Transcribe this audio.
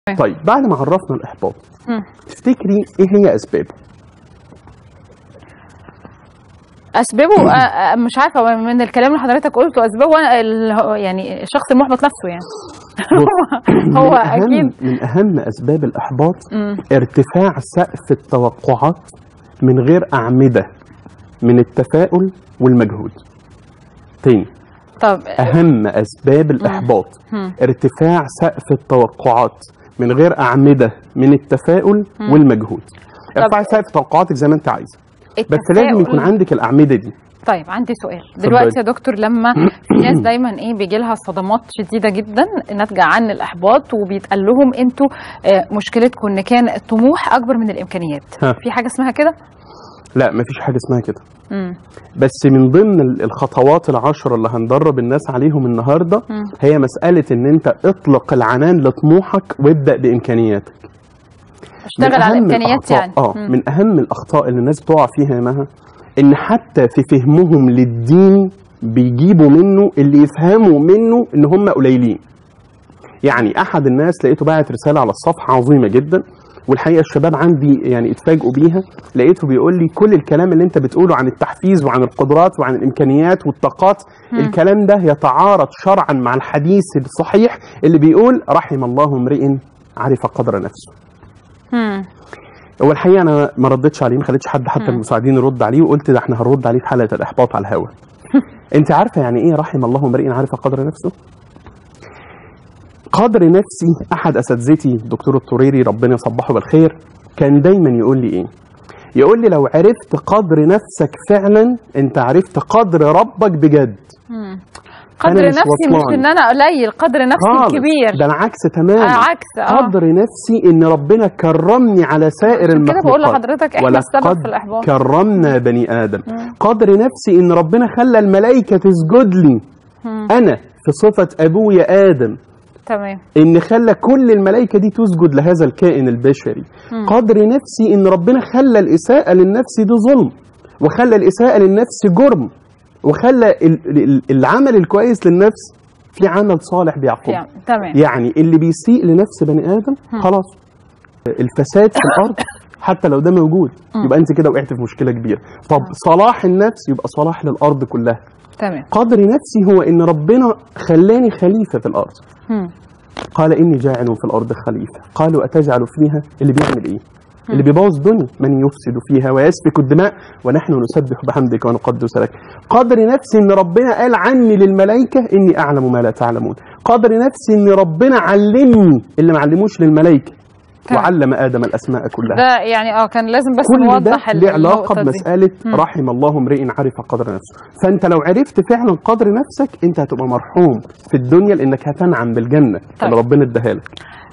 طيب بعد ما عرفنا الاحباط مم. تفتكري ايه هي اسبابه اسبابه آه، آه، مش عارفه من الكلام اللي حضرتك قلته اسبابه أنا ال- هو- يعني الشخص المحبط نفسه يعني هو من أهم اكيد من اهم اسباب الاحباط مم. ارتفاع سقف التوقعات من غير اعمده من التفاؤل والمجهود تاني طب اهم اسباب الاحباط مم. ارتفاع سقف التوقعات من غير اعمده من التفاؤل مم. والمجهود ارفعي سقف توقعاتك زي ما انت عايزه بس لازم يكون التفاؤل- عندك الاعمده دي طيب عندي سؤال اتفضلي. دلوقتي يا دكتور لما في ناس دايما ايه بيجي لها صدمات شديده جدا ناتجه عن الاحباط وبيتقال لهم انتوا آه، مشكلتكم ان كان الطموح اكبر من الامكانيات ها. في حاجه اسمها كده لا مفيش حاجه اسمها كده مم. بس من ضمن ال- الخطوات العشرة اللي هندرب الناس عليهم النهارده مم. هي مسألة إن أنت اطلق العنان لطموحك وابدأ بإمكانياتك. من اشتغل على أهم الامكانيات الأخطاء- يعني اه مم. من أهم الأخطاء اللي الناس بتقع فيها يا مها إن حتى في فهمهم للدين بيجيبوا منه اللي يفهموا منه إن هم قليلين. يعني أحد الناس لقيته باعت رسالة على الصفحة عظيمة جدا والحقيقه الشباب عندي يعني اتفاجئوا بيها لقيته بيقول لي كل الكلام اللي انت بتقوله عن التحفيز وعن القدرات وعن الامكانيات والطاقات مم. الكلام ده يتعارض شرعا مع الحديث الصحيح اللي بيقول رحم الله امرئ عرف قدر نفسه مم. هو الحقيقه انا ما ردتش عليه ما خليتش حد حتى مم. المساعدين يرد عليه وقلت ده احنا هنرد عليه في حلقه الاحباط على الهوا انت عارفه يعني ايه رحم الله امرئ عرف قدر نفسه قدر نفسي احد اساتذتي الدكتور الطريري ربنا يصبحه بالخير كان دايما يقول لي ايه يقول لي لو عرفت قدر نفسك فعلا انت عرفت قدر ربك بجد مم. أنا قدر مش نفسي مش وصلان. ان انا قليل قدر نفسي خالص. كبير ده العكس تماما آه عكس اه قدر نفسي ان ربنا كرمني على سائر عشان كده بقول المخلوقات لحضرتك احنا السبب ولقد في الاحباط كرمنا بني ادم مم. قدر نفسي ان ربنا خلى الملائكه تسجد لي مم. انا في صفه ابويا ادم تمام ان خلى كل الملائكه دي تسجد لهذا الكائن البشري مم. قدر نفسي ان ربنا خلى الاساءه للنفس دي ظلم وخلى الاساءه للنفس جرم وخلى ال- ال- العمل الكويس للنفس في عمل صالح بيعقبه يعني تمام يعني اللي بيسيء لنفس بني ادم هم. خلاص الفساد في الارض حتى لو ده موجود مم. يبقى انت كده وقعت في مشكله كبيره طب صلاح النفس يبقى صلاح للارض كلها تمام قدر نفسي هو ان ربنا خلاني خليفه في الارض مم. قال اني جاعل في الارض خليفه قالوا اتجعل فيها اللي بيعمل ايه اللي بيبوظ الدنيا من يفسد فيها ويسفك الدماء ونحن نسبح بحمدك ونقدس لك قدر نفسي ان ربنا قال عني للملائكه اني اعلم ما لا تعلمون قدر نفسي ان ربنا علمني اللي ما علموش للملائكه تمام. وعلم ادم الاسماء كلها ده يعني اه كان لازم بس كل ده نوضح ال- له علاقه النقطة دي. بمساله مم. رحم الله امرئ عرف قدر نفسه فانت لو عرفت فعلا قدر نفسك انت هتبقى مرحوم في الدنيا لانك هتنعم بالجنه طيب. اللي ربنا اداها لك